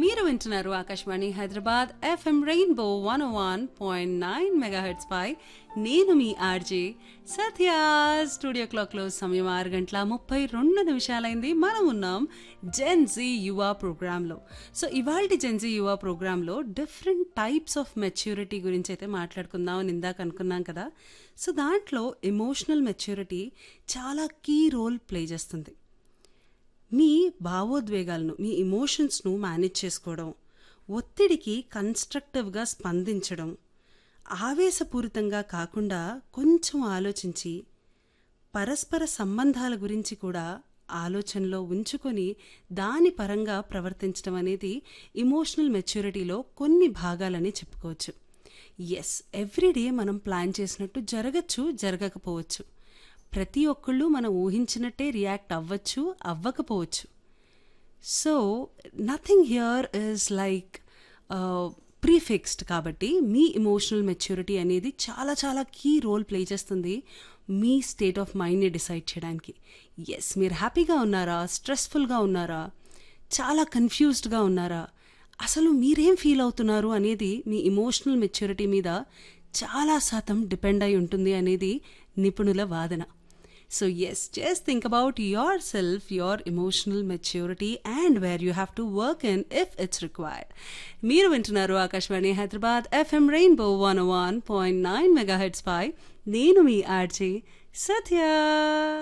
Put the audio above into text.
మీరు వింటున్నారు Akashvani Hyderabad FM rainbow one one point nine megahertz పై నేను మీ ఆర్జే సత్య స్టూడియో క్లాక్లో సమయం ఆరు గంటల ముప్పై రెండు నిమిషాలైంది మనం ఉన్నాం జెన్జీ యువ ప్రోగ్రాంలో సో ఇవాళ జెన్జీ యువ ప్రోగ్రాంలో డిఫరెంట్ టైప్స్ ఆఫ్ మెచ్యూరిటీ గురించి అయితే మాట్లాడుకుందాం అని ఇందాక అనుకున్నాం కదా సో దాంట్లో ఎమోషనల్ మెచ్యూరిటీ చాలా కీ రోల్ ప్లే చేస్తుంది మీ భావోద్వేగాలను మీ ఇమోషన్స్ను మేనేజ్ చేసుకోవడం ఒత్తిడికి కన్స్ట్రక్టివ్గా స్పందించడం ఆవేశపూరితంగా కాకుండా కొంచెం ఆలోచించి పరస్పర సంబంధాల గురించి కూడా ఆలోచనలో ఉంచుకొని దాని పరంగా ప్రవర్తించడం అనేది ఇమోషనల్ మెచ్యూరిటీలో కొన్ని భాగాలని చెప్పుకోవచ్చు ఎస్ ఎవ్రీడే మనం ప్లాన్ చేసినట్టు జరగచ్చు జరగకపోవచ్చు ప్రతి ఒక్కళ్ళు మనం ఊహించినట్టే రియాక్ట్ అవ్వచ్చు అవ్వకపోవచ్చు so nothing here is like prefixed కాబట్టి మీ ఇమోషనల్ మెచ్యూరిటీ అనేది చాలా చాలా కీ రోల్ ప్లే చేస్తుంది మీ స్టేట్ ఆఫ్ మైండ్ని డిసైడ్ చేయడానికి ఎస్ మీరు హ్యాపీగా ఉన్నారా స్ట్రెస్ఫుల్గా ఉన్నారా చాలా కన్ఫ్యూజ్డ్గా ఉన్నారా అసలు మీరేం ఫీల్ అవుతున్నారు అనేది మీ ఇమోషనల్ మెచ్యూరిటీ మీద చాలా శాతం డిపెండ్ అయి ఉంటుంది అనేది నిపుణుల వాదన so yes just think about yourself your emotional maturity and where you have to work in if it's required మీరు వింటున్నారు Akashvani Hyderabad FM rainbow one one point nine mega hertz పై నేను మీ ఆర్జే సత్య